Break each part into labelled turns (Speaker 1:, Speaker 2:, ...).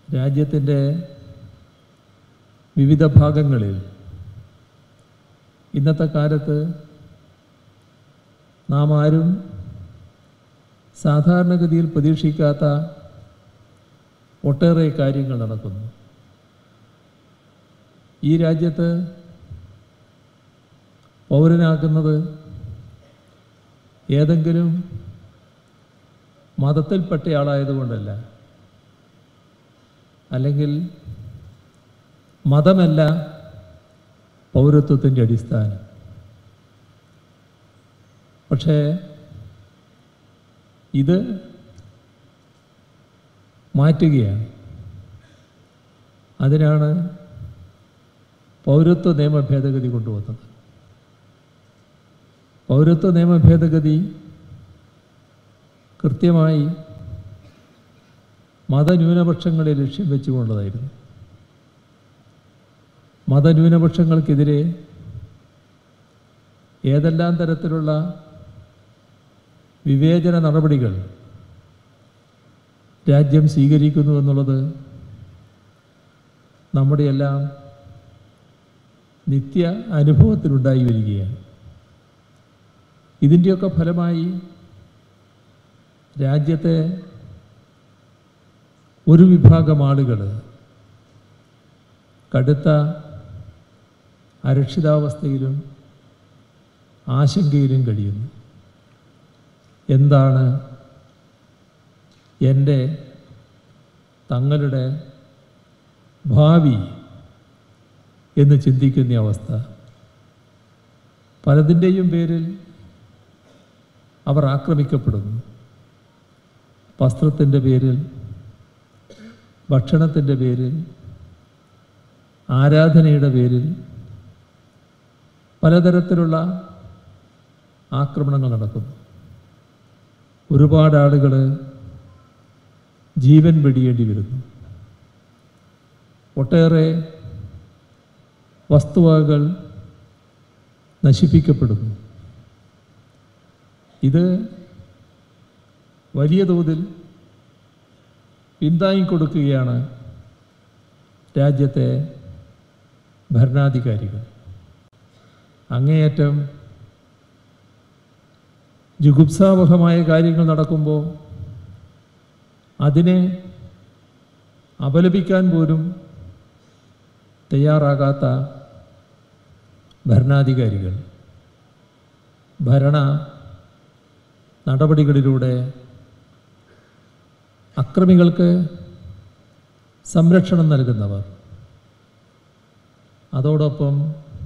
Speaker 1: രാജ്യത്തിൻ്റെ വിവിധ ഭാഗങ്ങളിൽ ഇന്നത്തെ കാലത്ത് നാം ആരും സാധാരണഗതിയിൽ പ്രതീക്ഷിക്കാത്ത ഒട്ടേറെ കാര്യങ്ങൾ നടക്കുന്നു ഈ രാജ്യത്ത് പൗരനാക്കുന്നത് ഏതെങ്കിലും മതത്തിൽപ്പെട്ടയാളായതുകൊണ്ടല്ല അല്ലെങ്കിൽ മതമല്ല പൗരത്വത്തിൻ്റെ അടിസ്ഥാനം പക്ഷേ ഇത് മാറ്റുകയാണ് അതിനാണ് പൗരത്വ നിയമ ഭേദഗതി കൊണ്ടുവന്നത് പൗരത്വ നിയമ ഭേദഗതി കൃത്യമായി മതന്യൂനപക്ഷങ്ങളെ ലക്ഷ്യം വെച്ചുകൊണ്ടതായിരുന്നു മതന്യൂനപക്ഷങ്ങൾക്കെതിരെ ഏതെല്ലാം തരത്തിലുള്ള വിവേചന നടപടികൾ രാജ്യം സ്വീകരിക്കുന്നു എന്നുള്ളത് നമ്മുടെയെല്ലാം നിത്യ അനുഭവത്തിലുണ്ടായി വരികയാണ് ഇതിൻ്റെയൊക്കെ ഫലമായി രാജ്യത്തെ ഒരു വിഭാഗം ആളുകൾ കടുത്ത അരക്ഷിതാവസ്ഥയിലും ആശങ്കയിലും കഴിയുന്നു എന്താണ് എൻ്റെ തങ്ങളുടെ ഭാവി എന്ന് ചിന്തിക്കുന്ന അവസ്ഥ പലതിൻ്റെയും പേരിൽ അവർ ആക്രമിക്കപ്പെടുന്നു വസ്ത്രത്തിൻ്റെ പേരിൽ ഭക്ഷണത്തിൻ്റെ പേരിൽ ആരാധനയുടെ പേരിൽ പലതരത്തിലുള്ള ആക്രമണങ്ങൾ നടക്കുന്നു ഒരുപാട് ആളുകൾ ജീവൻ വെടിയേണ്ടി വരുന്നു ഒട്ടേറെ വസ്തുവകകൾ നശിപ്പിക്കപ്പെടുന്നു ഇത് വലിയ തോതിൽ പിന്താങ്ങിക്കൊടുക്കുകയാണ് രാജ്യത്തെ ഭരണാധികാരികൾ അങ്ങേയറ്റം ജുഗുപ്സാവഹമായ കാര്യങ്ങൾ നടക്കുമ്പോൾ അതിനെ അപലപിക്കാൻ പോലും തയ്യാറാകാത്ത ഭരണാധികാരികൾ ഭരണ നടപടികളിലൂടെ അക്രമികൾക്ക് സംരക്ഷണം നൽകുന്നവർ അതോടൊപ്പം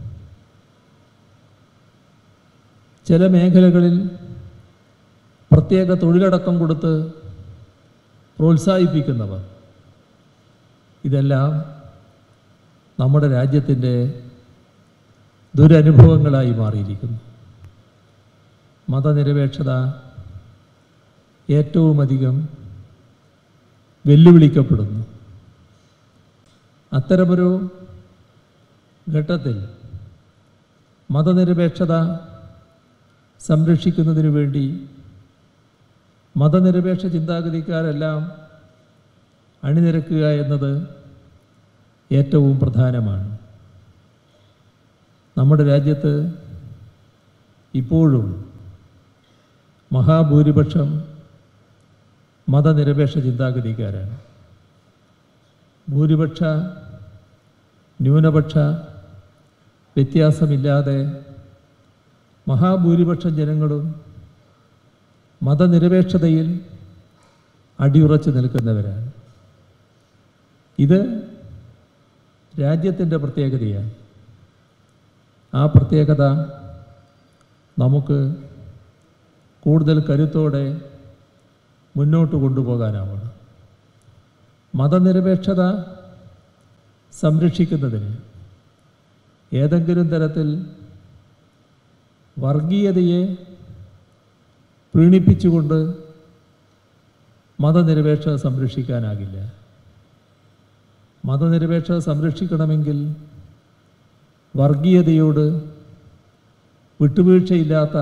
Speaker 1: ചില മേഖലകളിൽ പ്രത്യേക തൊഴിലടക്കം കൊടുത്ത് പ്രോത്സാഹിപ്പിക്കുന്നവർ ഇതെല്ലാം നമ്മുടെ രാജ്യത്തിൻ്റെ ദുരനുഭവങ്ങളായി മാറിയിരിക്കുന്നു മതനിരപേക്ഷത ഏറ്റവുമധികം വെല്ലുവിളിക്കപ്പെടുന്നു അത്തരമൊരു ഘട്ടത്തിൽ മതനിരപേക്ഷത സംരക്ഷിക്കുന്നതിനു വേണ്ടി മതനിരപേക്ഷ ചിന്താഗതിക്കാരെല്ലാം അണിനിരക്കുക എന്നത് ഏറ്റവും പ്രധാനമാണ് നമ്മുടെ രാജ്യത്ത് ഇപ്പോഴും മഹാഭൂരിപക്ഷം മതനിരപേക്ഷ ചിന്താഗതിക്കാരാണ് ഭൂരിപക്ഷ ന്യൂനപക്ഷ വ്യത്യാസമില്ലാതെ മഹാഭൂരിപക്ഷം ജനങ്ങളും മതനിരപേക്ഷതയിൽ അടിയുറച്ചു നിൽക്കുന്നവരാണ് ഇത് രാജ്യത്തിൻ്റെ പ്രത്യേകതയാണ് ആ പ്രത്യേകത നമുക്ക് കൂടുതൽ കരുത്തോടെ മുന്നോട്ട് കൊണ്ടുപോകാനാവണം മതനിരപേക്ഷത സംരക്ഷിക്കുന്നതിന് ഏതെങ്കിലും തരത്തിൽ വർഗീയതയെ പ്രീണിപ്പിച്ചുകൊണ്ട് മതനിരപേക്ഷത സംരക്ഷിക്കാനാകില്ല മതനിരപേക്ഷത സംരക്ഷിക്കണമെങ്കിൽ വർഗീയതയോട് വിട്ടുവീഴ്ചയില്ലാത്ത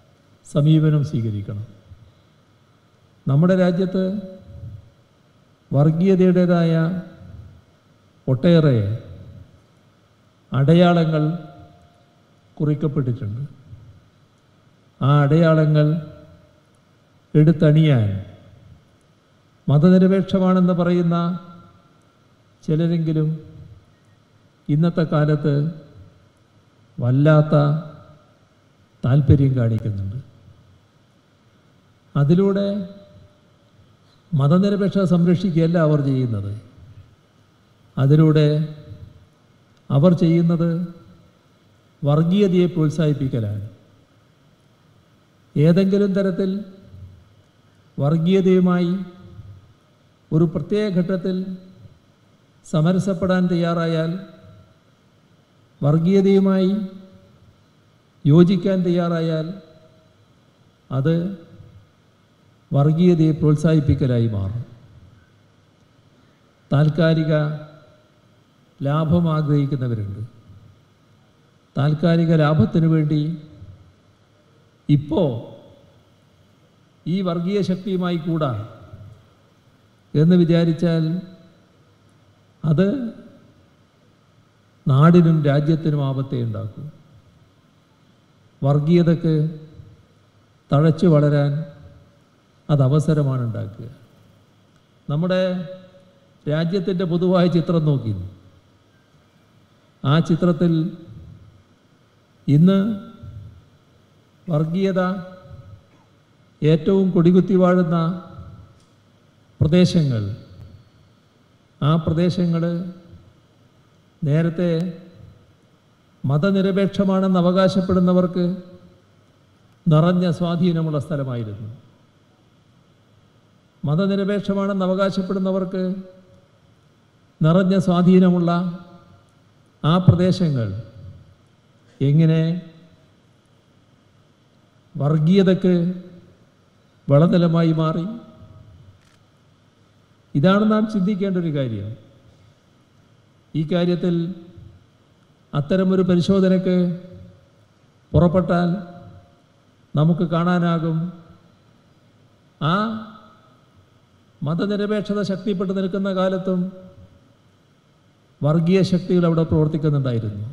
Speaker 1: സമീപനം സ്വീകരിക്കണം നമ്മുടെ രാജ്യത്ത് വർഗീയതയുടേതായ ഒട്ടേറെ അടയാളങ്ങൾ കുറിക്കപ്പെട്ടിട്ടുണ്ട് ആ അടയാളങ്ങൾ എടുത്തണിയാൻ മതനിരപേക്ഷമാണെന്ന് പറയുന്ന ചിലരെങ്കിലും ഇന്നത്തെ കാലത്ത് വല്ലാത്ത താല്പര്യം കാണിക്കുന്നുണ്ട് അതിലൂടെ മതനിരപേക്ഷത സംരക്ഷിക്കുകയല്ല അവർ ചെയ്യുന്നത് അതിലൂടെ അവർ ചെയ്യുന്നത് വർഗീയതയെ പ്രോത്സാഹിപ്പിക്കലാണ് ഏതെങ്കിലും തരത്തിൽ വർഗീയതയുമായി ഒരു പ്രത്യേക ഘട്ടത്തിൽ സമരസപ്പെടാൻ തയ്യാറായാൽ വർഗീയതയുമായി യോജിക്കാൻ തയ്യാറായാൽ അത് വർഗീയതയെ പ്രോത്സാഹിപ്പിക്കലായി മാറും താൽക്കാലിക ലാഭം ആഗ്രഹിക്കുന്നവരുണ്ട് താൽക്കാലിക ലാഭത്തിനു വേണ്ടി ഇപ്പോൾ ഈ വർഗീയ ശക്തിയുമായി കൂടാ എന്ന് വിചാരിച്ചാൽ അത് നാടിനും രാജ്യത്തിനും ആപത്തെ ഉണ്ടാക്കും വർഗീയതക്ക് തഴച്ചു വളരാൻ അത് അവസരമാണ് ഉണ്ടാക്കുക നമ്മുടെ രാജ്യത്തിൻ്റെ പൊതുവായ ചിത്രം നോക്കി ആ ചിത്രത്തിൽ ഇന്ന് വർഗീയത ഏറ്റവും കൊടികുത്തി വാഴുന്ന പ്രദേശങ്ങൾ ആ പ്രദേശങ്ങൾ നേരത്തെ മതനിരപേക്ഷമാണെന്ന് അവകാശപ്പെടുന്നവർക്ക് നിറഞ്ഞ സ്വാധീനമുള്ള സ്ഥലമായിരുന്നു മതനിരപേക്ഷമാണെന്ന് അവകാശപ്പെടുന്നവർക്ക് നിറഞ്ഞ സ്വാധീനമുള്ള ആ പ്രദേശങ്ങൾ എങ്ങനെ വർഗീയതക്ക് വളതലമായി മാറി ഇതാണ് നാം ചിന്തിക്കേണ്ട ഒരു കാര്യം ഈ കാര്യത്തിൽ അത്തരമൊരു പരിശോധനയ്ക്ക് പുറപ്പെട്ടാൽ നമുക്ക് കാണാനാകും ആ മതനിരപേക്ഷത ശക്തിപ്പെട്ട് നിൽക്കുന്ന കാലത്തും വർഗീയ ശക്തികൾ അവിടെ പ്രവർത്തിക്കുന്നുണ്ടായിരുന്നു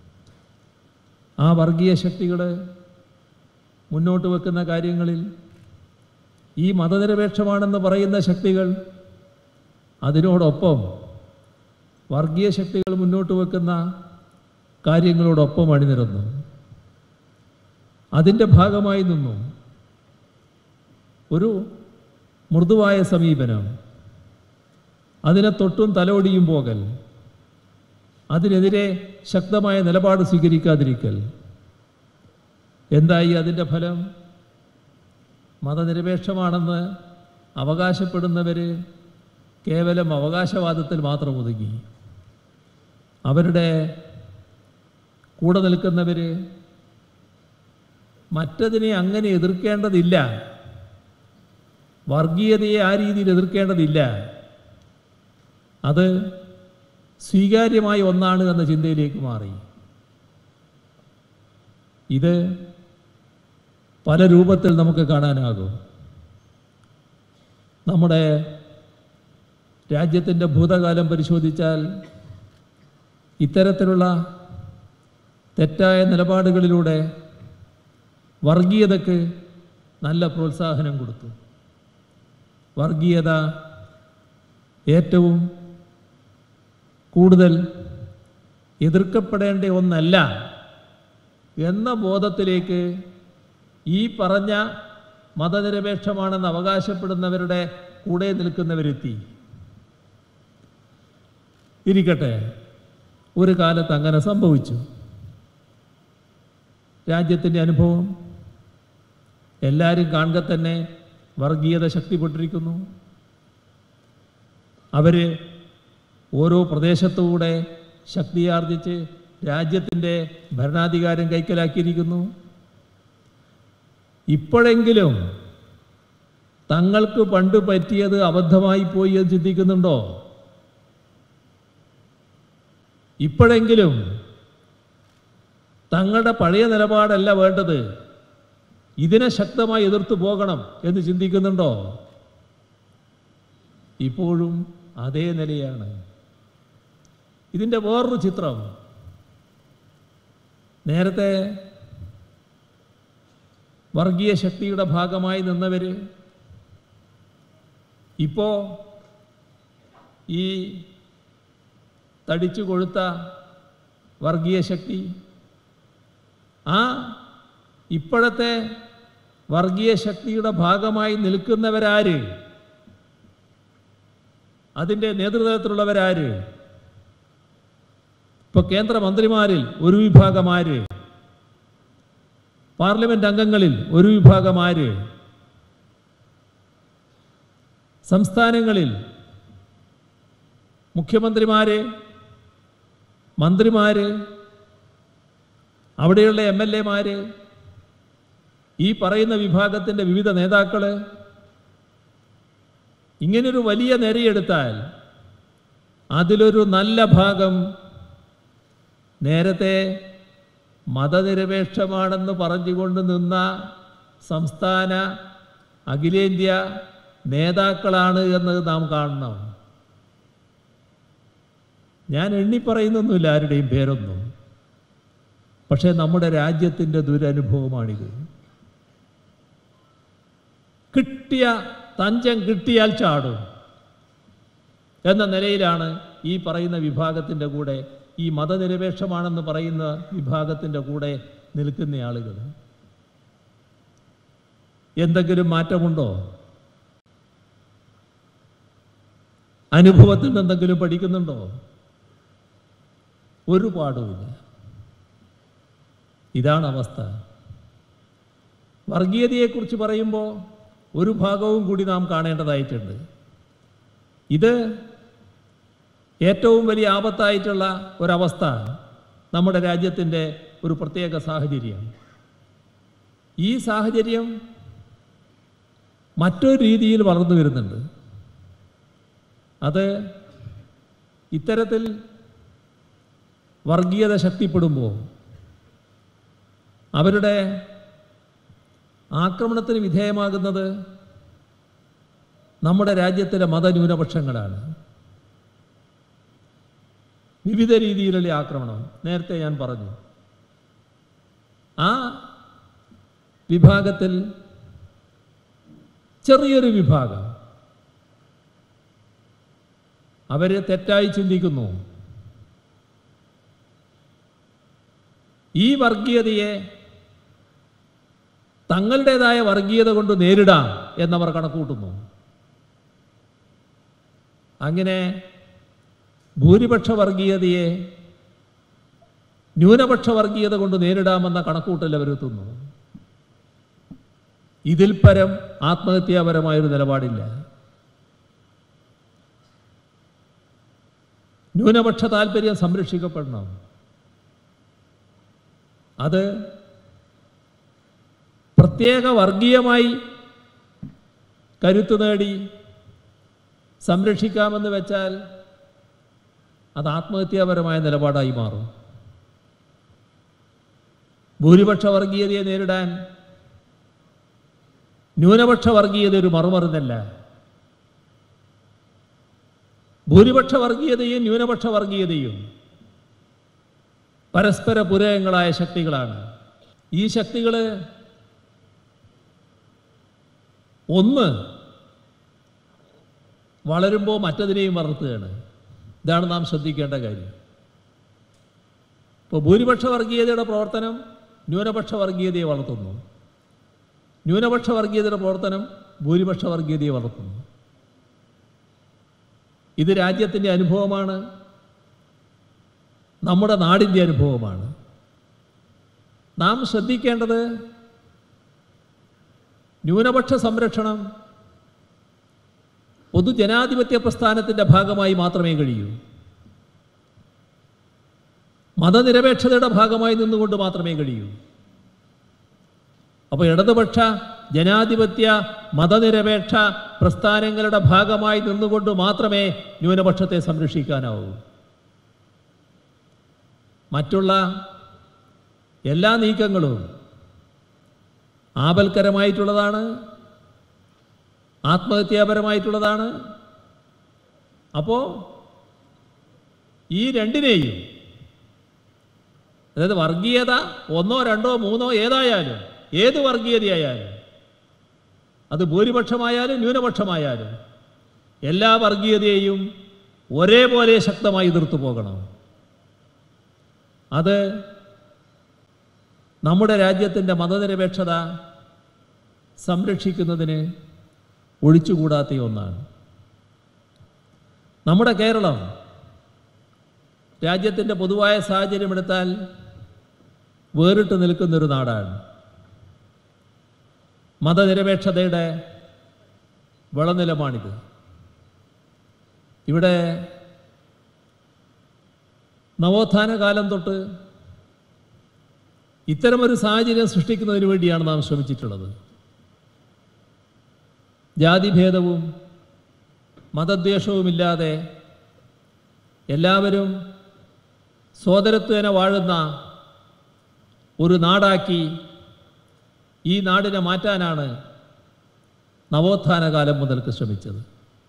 Speaker 1: ആ വർഗീയ ശക്തികൾ മുന്നോട്ട് വെക്കുന്ന കാര്യങ്ങളിൽ ഈ മതനിരപേക്ഷമാണെന്ന് പറയുന്ന ശക്തികൾ അതിനോടൊപ്പം വർഗീയ ശക്തികൾ മുന്നോട്ട് വെക്കുന്ന കാര്യങ്ങളോടൊപ്പം അണിനിരന്നു അതിൻ്റെ ഭാഗമായി നിന്നു ഒരു മൃദുവായ സമീപനം അതിനെ തൊട്ടും തലോടിയും പോകൽ അതിനെതിരെ ശക്തമായ നിലപാട് സ്വീകരിക്കാതിരിക്കൽ എന്തായി അതിൻ്റെ ഫലം മതനിരപേക്ഷമാണെന്ന് അവകാശപ്പെടുന്നവർ കേവലം അവകാശവാദത്തിൽ മാത്രം ഒതുങ്ങി അവരുടെ കൂടെ നിൽക്കുന്നവർ മറ്റതിനെ അങ്ങനെ എതിർക്കേണ്ടതില്ല വർഗീയതയെ ആ രീതിയിൽ എതിർക്കേണ്ടതില്ല അത് സ്വീകാര്യമായ ഒന്നാണ് എന്ന ചിന്തയിലേക്ക് മാറി ഇത് പല രൂപത്തിൽ നമുക്ക് കാണാനാകും നമ്മുടെ രാജ്യത്തിൻ്റെ ഭൂതകാലം പരിശോധിച്ചാൽ ഇത്തരത്തിലുള്ള തെറ്റായ നിലപാടുകളിലൂടെ വർഗീയതക്ക് നല്ല പ്രോത്സാഹനം കൊടുത്തു വർഗീയത ഏറ്റവും കൂടുതൽ എതിർക്കപ്പെടേണ്ട ഒന്നല്ല എന്ന ബോധത്തിലേക്ക് ഈ പറഞ്ഞ മതനിരപേക്ഷമാണെന്ന് അവകാശപ്പെടുന്നവരുടെ കൂടെ നിൽക്കുന്നവരെത്തി ഇരിക്കട്ടെ ഒരു കാലത്ത് അങ്ങനെ സംഭവിച്ചു രാജ്യത്തിൻ്റെ അനുഭവം എല്ലാവരും കാണുക തന്നെ വർഗീയത ശക്തിപ്പെട്ടിരിക്കുന്നു അവർ ഓരോ പ്രദേശത്തുകൂടെ ശക്തിയാർജിച്ച് രാജ്യത്തിൻ്റെ ഭരണാധികാരം കൈക്കലാക്കിയിരിക്കുന്നു ഇപ്പോഴെങ്കിലും തങ്ങൾക്ക് പണ്ട് പറ്റിയത് അബദ്ധമായി പോയി എന്ന് ചിന്തിക്കുന്നുണ്ടോ ഇപ്പോഴെങ്കിലും തങ്ങളുടെ പഴയ നിലപാടല്ല വേണ്ടത് ഇതിനെ ശക്തമായി എതിർത്തു പോകണം എന്ന് ചിന്തിക്കുന്നുണ്ടോ ഇപ്പോഴും അതേ നിലയാണ് ഇതിൻ്റെ വേറൊരു ചിത്രം നേരത്തെ വർഗീയ ശക്തിയുടെ ഭാഗമായി നിന്നവർ ഇപ്പോൾ ഈ തടിച്ചു കൊഴുത്ത വർഗീയ ശക്തി ആ ഇപ്പോഴത്തെ വർഗീയ ശക്തിയുടെ ഭാഗമായി നിൽക്കുന്നവരാര് അതിൻ്റെ നേതൃത്വത്തിലുള്ളവരാര് ഇപ്പോൾ കേന്ദ്രമന്ത്രിമാരിൽ ഒരു വിഭാഗമാര് പാർലമെന്റ് അംഗങ്ങളിൽ ഒരു വിഭാഗമാര് സംസ്ഥാനങ്ങളിൽ മുഖ്യമന്ത്രിമാര് മന്ത്രിമാര് അവിടെയുള്ള എം എൽ എമാര് ഈ പറയുന്ന വിഭാഗത്തിൻ്റെ വിവിധ നേതാക്കൾ ഇങ്ങനൊരു വലിയ നിരയെടുത്താൽ അതിലൊരു നല്ല ഭാഗം നേരത്തെ മതനിരപേക്ഷമാണെന്ന് പറഞ്ഞുകൊണ്ട് നിന്ന സംസ്ഥാന അഖിലേന്ത്യാ നേതാക്കളാണ് എന്ന് നാം കാണണം ഞാൻ എണ്ണിപ്പറയുന്നൊന്നുമില്ല ആരുടെയും പേരൊന്നും പക്ഷേ നമ്മുടെ രാജ്യത്തിൻ്റെ ദുരനുഭവമാണിത് കിട്ടിയ തഞ്ചം കിട്ടിയാൽ ചാടും എന്ന നിലയിലാണ് ഈ പറയുന്ന വിഭാഗത്തിൻ്റെ കൂടെ ഈ മതനിരപേക്ഷമാണെന്ന് പറയുന്ന വിഭാഗത്തിൻ്റെ കൂടെ നിൽക്കുന്ന ആളുകൾ എന്തെങ്കിലും മാറ്റമുണ്ടോ അനുഭവത്തിൽ നിന്ന് എന്തെങ്കിലും പഠിക്കുന്നുണ്ടോ ഒരു പാടുമില്ല ഇതാണ് അവസ്ഥ വർഗീയതയെക്കുറിച്ച് പറയുമ്പോൾ ഒരു ഭാഗവും കൂടി നാം കാണേണ്ടതായിട്ടുണ്ട് ഇത് ഏറ്റവും വലിയ ആപത്തായിട്ടുള്ള ഒരവസ്ഥ നമ്മുടെ രാജ്യത്തിൻ്റെ ഒരു പ്രത്യേക സാഹചര്യം ഈ സാഹചര്യം മറ്റൊരു രീതിയിൽ വളർന്നു വരുന്നുണ്ട് അത് ഇത്തരത്തിൽ വർഗീയത ശക്തിപ്പെടുമ്പോൾ അവരുടെ ആക്രമണത്തിന് വിധേയമാകുന്നത് നമ്മുടെ രാജ്യത്തിലെ മതന്യൂനപക്ഷങ്ങളാണ് വിവിധ രീതിയിലുള്ള ആക്രമണം നേരത്തെ ഞാൻ പറഞ്ഞു ആ വിഭാഗത്തിൽ ചെറിയൊരു വിഭാഗം അവർ തെറ്റായി ചിന്തിക്കുന്നു ഈ വർഗീയതയെ തങ്ങളുടേതായ വർഗീയത കൊണ്ട് നേരിടാം എന്നവർ കണക്കൂട്ടുന്നു അങ്ങനെ ഭൂരിപക്ഷ വർഗീയതയെ ന്യൂനപക്ഷ വർഗീയത കൊണ്ട് നേരിടാമെന്ന കണക്കൂട്ടൽ അവരെത്തുന്നു ഇതിൽ പരം ആത്മഹത്യാപരമായൊരു നിലപാടില്ല ന്യൂനപക്ഷ താല്പര്യം സംരക്ഷിക്കപ്പെടണം അത് പ്രത്യേക വർഗീയമായി കരുത്തു നേടി സംരക്ഷിക്കാമെന്ന് വെച്ചാൽ അത് ആത്മഹത്യാപരമായ നിലപാടായി മാറും ഭൂരിപക്ഷ വർഗീയതയെ നേരിടാൻ ന്യൂനപക്ഷ വർഗീയത ഒരു മറുമറുന്നല്ല ഭൂരിപക്ഷ വർഗീയതയും ന്യൂനപക്ഷ വർഗീയതയും പരസ്പര പൂരകങ്ങളായ ശക്തികളാണ് ഈ ശക്തികൾ ഒന്ന് വളരുമ്പോൾ മറ്റതിനെയും വളർത്തുകയാണ് ഇതാണ് നാം ശ്രദ്ധിക്കേണ്ട കാര്യം ഇപ്പോൾ ഭൂരിപക്ഷ വർഗീയതയുടെ പ്രവർത്തനം ന്യൂനപക്ഷ വർഗീയതയെ വളർത്തുന്നു ന്യൂനപക്ഷ വർഗീയതയുടെ പ്രവർത്തനം ഭൂരിപക്ഷ വർഗീയതയെ വളർത്തുന്നു ഇത് രാജ്യത്തിൻ്റെ അനുഭവമാണ് നമ്മുടെ നാടിൻ്റെ അനുഭവമാണ് നാം ശ്രദ്ധിക്കേണ്ടത് ന്യൂനപക്ഷ സംരക്ഷണം പൊതുജനാധിപത്യ പ്രസ്ഥാനത്തിൻ്റെ ഭാഗമായി മാത്രമേ കഴിയൂ മതനിരപേക്ഷതയുടെ ഭാഗമായി നിന്നുകൊണ്ട് മാത്രമേ കഴിയൂ അപ്പോൾ ഇടതുപക്ഷ ജനാധിപത്യ മതനിരപേക്ഷ പ്രസ്ഥാനങ്ങളുടെ ഭാഗമായി നിന്നുകൊണ്ട് മാത്രമേ ന്യൂനപക്ഷത്തെ സംരക്ഷിക്കാനാവൂ മറ്റുള്ള എല്ലാ നീക്കങ്ങളും ആപൽക്കരമായിട്ടുള്ളതാണ് ആത്മഹത്യാപരമായിട്ടുള്ളതാണ് അപ്പോൾ ഈ രണ്ടിനെയും അതായത് വർഗീയത ഒന്നോ രണ്ടോ മൂന്നോ ഏതായാലും ഏത് വർഗീയതയായാലും അത് ഭൂരിപക്ഷമായാലും ന്യൂനപക്ഷമായാലും എല്ലാ വർഗീയതയെയും ഒരേപോലെ ശക്തമായി എതിർത്തു പോകണം അത് നമ്മുടെ രാജ്യത്തിൻ്റെ മതനിരപേക്ഷത സംരക്ഷിക്കുന്നതിന് ഒഴിച്ചുകൂടാത്ത ഒന്നാണ് നമ്മുടെ കേരളം രാജ്യത്തിൻ്റെ പൊതുവായ സാഹചര്യം എടുത്താൽ വേറിട്ട് നിൽക്കുന്നൊരു നാടാണ് മതനിരപേക്ഷതയുടെ വിളനിലമാണിത് ഇവിടെ നവോത്ഥാന കാലം തൊട്ട് ഇത്തരമൊരു സാഹചര്യം സൃഷ്ടിക്കുന്നതിന് വേണ്ടിയാണ് നാം ശ്രമിച്ചിട്ടുള്ളത് ജാതിഭേദവും മതദ്വേഷവുമില്ലാതെ എല്ലാവരും സോദരത്വേന വാഴുന്ന ഒരു നാടാക്കി ഈ നാടിനെ മാറ്റാനാണ് നവോത്ഥാന കാലം മുതൽക്ക് ശ്രമിച്ചത്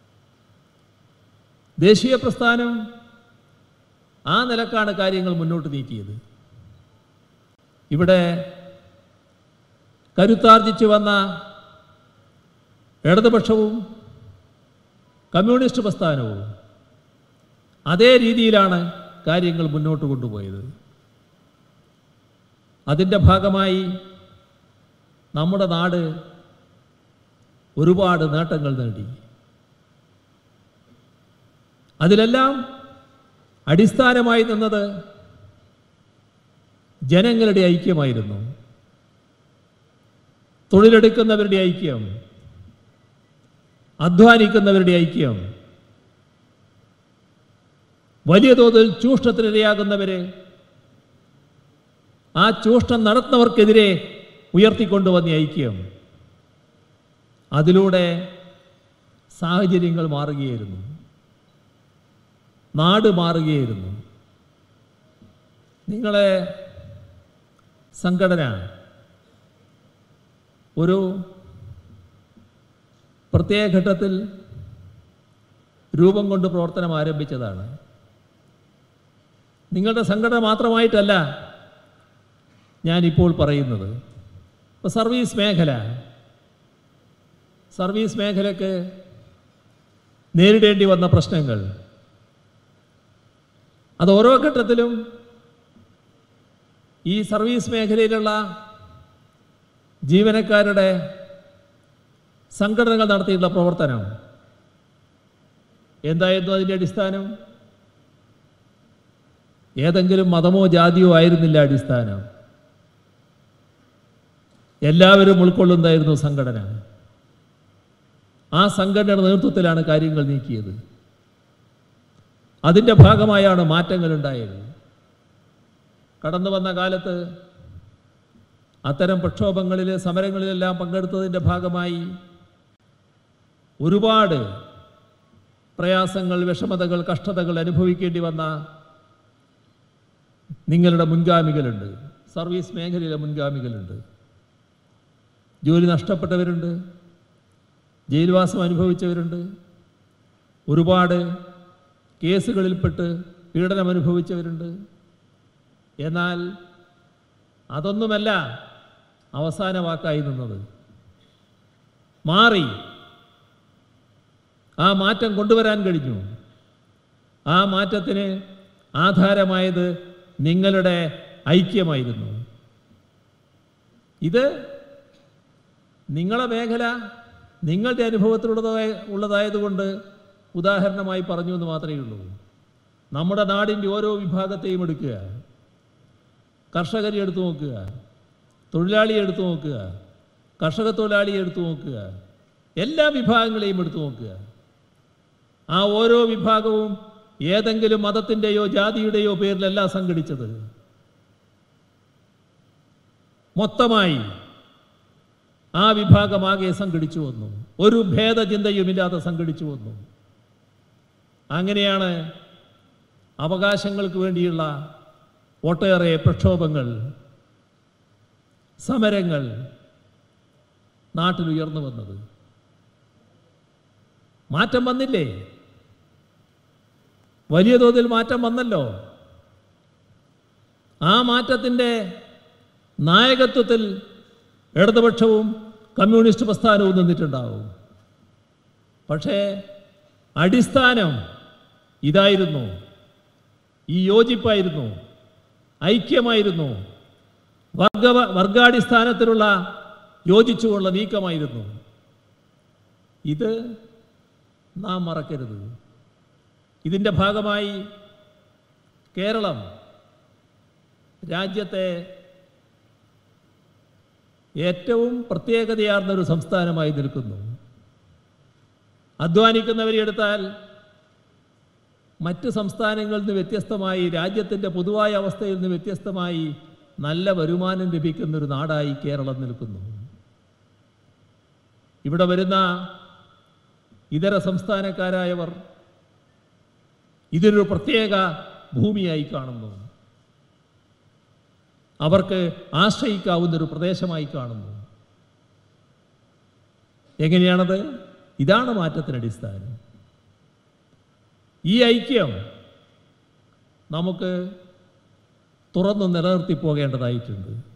Speaker 1: ദേശീയ പ്രസ്ഥാനം ആ നിലക്കാണ് കാര്യങ്ങൾ മുന്നോട്ട് നീക്കിയത് ഇവിടെ കരുത്താർജിച്ചു വന്ന ഇടതുപക്ഷവും കമ്മ്യൂണിസ്റ്റ് പ്രസ്ഥാനവും അതേ രീതിയിലാണ് കാര്യങ്ങൾ മുന്നോട്ട് കൊണ്ടുപോയത് അതിൻ്റെ ഭാഗമായി നമ്മുടെ നാട് ഒരുപാട് നേട്ടങ്ങൾ നേടി അതിലെല്ലാം അടിസ്ഥാനമായി നിന്നത് ജനങ്ങളുടെ ഐക്യമായിരുന്നു തൊഴിലെടുക്കുന്നവരുടെ ഐക്യം അധ്വാനിക്കുന്നവരുടെ ഐക്യം വലിയ തോതിൽ ചൂഷണത്തിനിരയാകുന്നവരെ ആ ചൂഷണം നടത്തുന്നവർക്കെതിരെ ഉയർത്തിക്കൊണ്ടുവന്ന ഐക്യം അതിലൂടെ സാഹചര്യങ്ങൾ മാറുകയായിരുന്നു നാട് മാറുകയായിരുന്നു നിങ്ങളെ സംഘടന ഒരു പ്രത്യേക ഘട്ടത്തിൽ രൂപം കൊണ്ട് പ്രവർത്തനം ആരംഭിച്ചതാണ് നിങ്ങളുടെ സംഘടന മാത്രമായിട്ടല്ല ഞാനിപ്പോൾ പറയുന്നത് ഇപ്പോൾ സർവീസ് മേഖല സർവീസ് മേഖലയ്ക്ക് നേരിടേണ്ടി വന്ന പ്രശ്നങ്ങൾ അത് ഓരോ ഘട്ടത്തിലും ഈ സർവീസ് മേഖലയിലുള്ള ജീവനക്കാരുടെ സംഘടനകൾ നടത്തിയിട്ടുള്ള പ്രവർത്തനം എന്തായിരുന്നു അതിൻ്റെ അടിസ്ഥാനം ഏതെങ്കിലും മതമോ ജാതിയോ ആയിരുന്നില്ല അടിസ്ഥാനം എല്ലാവരും ഉൾക്കൊള്ളുന്നതായിരുന്നു സംഘടന ആ സംഘടനയുടെ നേതൃത്വത്തിലാണ് കാര്യങ്ങൾ നീക്കിയത് അതിൻ്റെ ഭാഗമായാണ് മാറ്റങ്ങൾ ഉണ്ടായത് കടന്നു വന്ന കാലത്ത് അത്തരം പ്രക്ഷോഭങ്ങളിൽ സമരങ്ങളിലെല്ലാം പങ്കെടുത്തതിൻ്റെ ഭാഗമായി ഒരുപാട് പ്രയാസങ്ങൾ വിഷമതകൾ കഷ്ടതകൾ അനുഭവിക്കേണ്ടി വന്ന നിങ്ങളുടെ മുൻഗാമികളുണ്ട് സർവീസ് മേഖലയിലെ മുൻഗാമികളുണ്ട് ജോലി നഷ്ടപ്പെട്ടവരുണ്ട് ജയിൽവാസം അനുഭവിച്ചവരുണ്ട് ഒരുപാട് കേസുകളിൽപ്പെട്ട് പീഡനം അനുഭവിച്ചവരുണ്ട് എന്നാൽ അതൊന്നുമല്ല അവസാന വാക്കായി നിന്നത് മാറി ആ മാറ്റം കൊണ്ടുവരാൻ കഴിഞ്ഞു ആ മാറ്റത്തിന് ആധാരമായത് നിങ്ങളുടെ ഐക്യമായിരുന്നു ഇത് നിങ്ങളെ മേഖല നിങ്ങളുടെ അനുഭവത്തിലുള്ളതായ ഉള്ളതായതുകൊണ്ട് ഉദാഹരണമായി പറഞ്ഞു എന്ന് മാത്രമേ ഉള്ളൂ നമ്മുടെ നാടിൻ്റെ ഓരോ വിഭാഗത്തെയും എടുക്കുക കർഷകരെ എടുത്തു നോക്കുക തൊഴിലാളിയെ എടുത്തു നോക്കുക കർഷക തൊഴിലാളിയെ എടുത്തു നോക്കുക എല്ലാ വിഭാഗങ്ങളെയും എടുത്തു നോക്കുക ആ ഓരോ വിഭാഗവും ഏതെങ്കിലും മതത്തിൻ്റെയോ ജാതിയുടെയോ പേരിലല്ല സംഘടിച്ചത് മൊത്തമായി ആ വിഭാഗമാകെ സംഘടിച്ചു വന്നു ഒരു ഭേദചിന്തയുമില്ലാതെ സംഘടിച്ചു വന്നു അങ്ങനെയാണ് അവകാശങ്ങൾക്ക് വേണ്ടിയുള്ള ഒട്ടേറെ പ്രക്ഷോഭങ്ങൾ സമരങ്ങൾ നാട്ടിൽ ഉയർന്നു വന്നത് മാറ്റം വന്നില്ലേ വലിയ തോതിൽ മാറ്റം വന്നല്ലോ ആ മാറ്റത്തിൻ്റെ നായകത്വത്തിൽ ഇടതുപക്ഷവും കമ്മ്യൂണിസ്റ്റ് പ്രസ്ഥാനവും നിന്നിട്ടുണ്ടാവും പക്ഷേ അടിസ്ഥാനം ഇതായിരുന്നു ഈ യോജിപ്പായിരുന്നു ഐക്യമായിരുന്നു വർഗ വർഗാടിസ്ഥാനത്തിലുള്ള യോജിച്ചുകൊള്ള നീക്കമായിരുന്നു ഇത് നാം മറക്കരുത് ഇതിൻ്റെ ഭാഗമായി കേരളം രാജ്യത്തെ ഏറ്റവും പ്രത്യേകതയാർന്നൊരു സംസ്ഥാനമായി നിൽക്കുന്നു അധ്വാനിക്കുന്നവരെ എടുത്താൽ മറ്റ് സംസ്ഥാനങ്ങളിൽ നിന്ന് വ്യത്യസ്തമായി രാജ്യത്തിൻ്റെ പൊതുവായ അവസ്ഥയിൽ നിന്ന് വ്യത്യസ്തമായി നല്ല വരുമാനം ലഭിക്കുന്ന ഒരു നാടായി കേരളം നിൽക്കുന്നു ഇവിടെ വരുന്ന ഇതര സംസ്ഥാനക്കാരായവർ ഇതൊരു പ്രത്യേക ഭൂമിയായി കാണുന്നു അവർക്ക് ആശ്രയിക്കാവുന്ന ഒരു പ്രദേശമായി കാണുന്നു എങ്ങനെയാണത് ഇതാണ് മാറ്റത്തിന് അടിസ്ഥാനം ഈ ഐക്യം നമുക്ക് തുറന്നു നിലനിർത്തി പോകേണ്ടതായിട്ടുണ്ട്